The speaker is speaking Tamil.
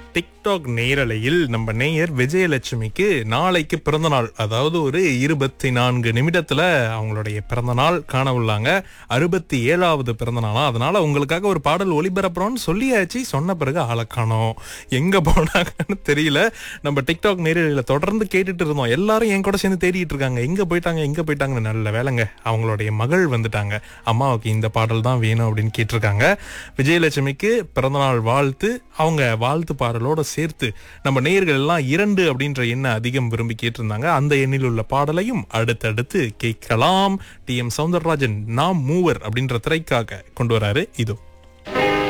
டிக்டாக் நேரலையில் நம்ம நேயர் விஜயலட்சுமிக்கு நாளைக்கு பிறந்த நாள் அதாவது ஒரு இருபத்தி நான்கு நிமிடத்துல அவங்களுடைய பிறந்த நாள் காண உள்ளாங்க அறுபத்தி ஏழாவது பிறந்த நாளா அதனால உங்களுக்காக ஒரு பாடல் ஒளிபரப்புறோம்னு சொல்லியாச்சு சொன்ன பிறகு ஆளை காணோம் எங்க போனாங்கன்னு தெரியல நம்ம டிக்டாக் நேரலையில தொடர்ந்து கேட்டுட்டு இருந்தோம் எல்லாரும் என் கூட சேர்ந்து தேடிட்டு இருக்காங்க எங்க போயிட்டாங்க எங்க போயிட்டாங்கன்னு நல்ல வேலைங்க அவங்களுடைய மகள் வந்துட்டாங்க அம்மாவுக்கு இந்த பாடல் தான் வேணும் அப்படின்னு கேட்டிருக்காங்க விஜயலட்சுமிக்கு பிறந்தநாள் வாழ்த்து அவங்க வாழ்த்து பாடலோட சேர்த்து நம்ம நேயர்கள் எல்லாம் இரண்டு அப்படின்ற எண்ணை அதிகம் விரும்பி கேட்டிருந்தாங்க அந்த எண்ணில் உள்ள பாடலையும் அடுத்தடுத்து கேட்கலாம் டி எம் சவுந்தரராஜன் நாம் மூவர் அப்படின்ற திரைக்காக கொண்டு வராரு இதோ